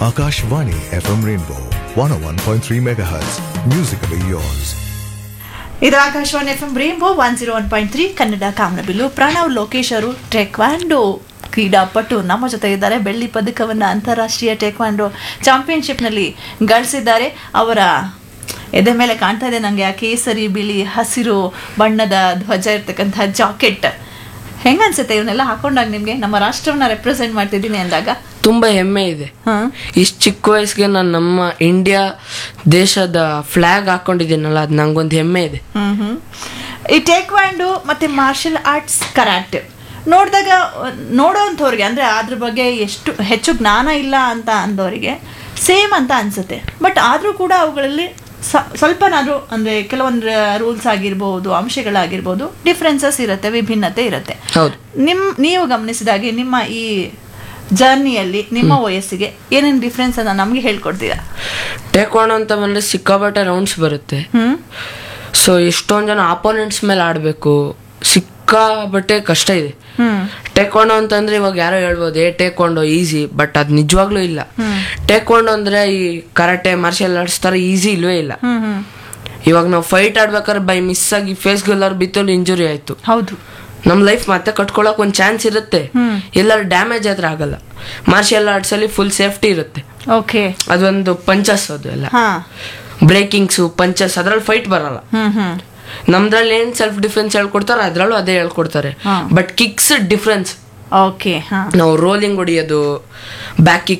Akashvani FM Rainbow 101.3 MHz. Musically yours. ಇದು Akashvani F M rainbow one zero one point three Kannada ಕಾಮನಬಿಲ್ಲು ಪ್ರಣವ್ ಲೋಕೇಶ್ ಅವರು taekwondo ಕ್ರೀಡಾಪಟು ನಮ್ಮ ಜೊತೆ ಇದ್ದಾರೆ ಬೆಳ್ಳಿ ಪದಕವನ್ನು ಅಂತಾರಾಷ್ಟ್ರೀಯ ಟೆಕ್ವಾಂಡೋ ಚಾಂಪಿಯನ್ಶಿಪ್ನಲ್ಲಿ ಗಳಿಸಿದ್ದಾರೆ ಅವರ ಎದೆ ಮೇಲೆ ಕಾಣ್ತಾ ಇದೆ ನನಗೆ ಆ ಕೇಸರಿ ಬಿಳಿ ಹಸಿರು ಬಣ್ಣದ ಧ್ವಜ ಇರ್ತಕ್ಕಂಥ ಜಾಕೆಟ್ ಹೆಂಗನ್ಸುತ್ತೆ ಇವನ್ನೆಲ್ಲ ಹಾಕೊಂಡಾಗ ನಿಮಗೆ ನಮ್ಮ ರಾಷ್ಟ್ರವನ್ನ ರೆಪ್ರೆಸೆಂಟ್ ಮಾಡ್ತಿದ್ದೀನಿ ಅಂದಾಗ ತುಂಬ ಹೆಮ್ಮೆ ಇದೆ ಹಾಂ ಇಷ್ಟು ಚಿಕ್ಕ ವಯಸ್ಸಿಗೆ ನಾನು ನಮ್ಮ ಇಂಡಿಯಾ ದೇಶದ ಫ್ಲ್ಯಾಗ್ ಹಾಕೊಂಡಿದ್ದೀನಲ್ಲ ಅದು ನಂಗೊಂದು ಹೆಮ್ಮೆ ಇದೆ ಹ್ಮ್ ಹ್ಮ್. ಈ ಟೇಕ್ವಾಂಡು ಮತ್ತೆ ಮಾರ್ಷಲ್ ಆರ್ಟ್ಸ್ ಕರಾಟೆ ನೋಡಿದಾಗ ನೋಡೋಂಥವ್ರಿಗೆ ಅಂದರೆ ಅದ್ರ ಬಗ್ಗೆ ಎಷ್ಟು ಹೆಚ್ಚು ಜ್ಞಾನ ಇಲ್ಲ ಅಂತ ಅಂದವರಿಗೆ ಸೇಮ್ ಅಂತ ಅನ್ಸುತ್ತೆ ಬಟ್ ಆದರೂ ಕೂಡ ಅವುಗಳಲ್ಲಿ ಸ- ಸ್ವಲ್ಪನಾದರೂ ಅಂದರೆ ಕೆಲವೊಂದು ರೂಲ್ಸ್ ಆಗಿರ್ಬೋದು ಅಂಶಗಳಾಗಿರ್ಬೋದು ಡಿಫ್ರೆನ್ಸಸ್ ಇರುತ್ತೆ ವಿಭಿನ್ನತೆ ಇರುತ್ತೆ ಹೌದು ನಿಮ್ಮ ನೀವು ಗಮನಿಸಿದಾಗೆ ನಿಮ್ಮ ಈ ಜರ್ನಿಯಲ್ಲಿ ನಿಮ್ಮ ವಯಸ್ಸಿಗೆ ಏನೇನು ಡಿಫ್ರೆನ್ಸ್ ಅನ್ನ ನಮಗೆ ಹೇಳ್ಕೊಡ್ತೀರಾ ಟೇಕ್ವಾಂಡೋ ಅಂತ ಬಂದರೆ ಸಿಕ್ಕಾಪಟ್ಟೆ ರೌಂಡ್ಸ್ ಬರುತ್ತೆ ಹ್ಮ್ ಸೊ ಎಷ್ಟೊಂದು ಜನ ಆಪೋನೆಂಟ್ಸ್ ಮೇಲೆ ಆಡಬೇಕು ಸಿಕ್ಕಾಪಟ್ಟೆ ಕಷ್ಟ ಇದೆ ಹ್ಮ್ ಟೇಕ್ವಾಂಡೋ ಅಂತಂದ್ರೆ ಇವಾಗ ಯಾರೋ ಹೇಳ್ಬೋದು ಏ ಟೇಕ್ವಾಂಡೋ ಈಸಿ ಬಟ್ ಅದು ನಿಜವಾಗ್ಲೂ ಇಲ್ಲ ಟೇಕ್ವಾಂಡೋ ಅಂದ್ರೆ ಈ ಕರಾಟೆ ಮಾರ್ಷಲ್ ಆರ್ಟ್ಸ್ ತರ ಈಸಿ ಇಲ್ವೇ ಇಲ್ಲ ಹ್ಮ್ ಹ್ಮ್ ಇವಾಗ ನಾವು ಫೈಟ್ ಆಡ್ಬೇಕಾದ್ರೆ ಬೈ ಮಿಸ್ ಆಗಿ ಫೇಸ್ ಎಲ್ಲಾರು ಬಿತ್ತೊಂದು ಇಂಜುರಿ ಆಯ್ತು ಹೌದು ನಮ್ ಲೈಫ್ ಮತ್ತೆ ಕಟ್ಕೊಳಕ್ ಒಂದ್ ಚಾನ್ಸ್ ಇರುತ್ತೆ ಎಲ್ಲರೂ ಡ್ಯಾಮೇಜ್ ಆದ್ರೆ ಆಗಲ್ಲ ಮಾರ್ಷಿಯಲ್ ಆರ್ಟ್ಸ್ ಅಲ್ಲಿ ಫುಲ್ ಸೇಫ್ಟಿ ಇರುತ್ತೆ ಓಕೆ ಅದೊಂದು ಪಂಚಸ್ ಅದು ಎಲ್ಲ ಹಾ ಬ್ರೇಕಿಂಗ್ಸು ಪಂಚಸ್ ಅದ್ರಲ್ಲಿ ಫೈಟ್ ಬರಲ್ಲ ಹ್ಮ್ ಹ್ಮ್ ನಮ್ದ್ರಲ್ಲಿ ಏನ್ ಸೆಲ್ಫ್ ಡಿಫೆನ್ಸ್ ಹೇಳ್ಕೊಡ್ತಾರೆ ಅದ್ರಲ್ಲೂ ಅದೇ ಹೇಳ್ಕೊಡ್ತಾರೆ ಹಾ. ಬಟ್ ಕಿಕ್ಸ್ ಡಿಫ್ರೆನ್ಸ್ ಓಕೆ ಹಾ ನಾವು ರೋಲಿಂಗ್ ಹೊಡಿಯೋದು ಬ್ಯಾಕ್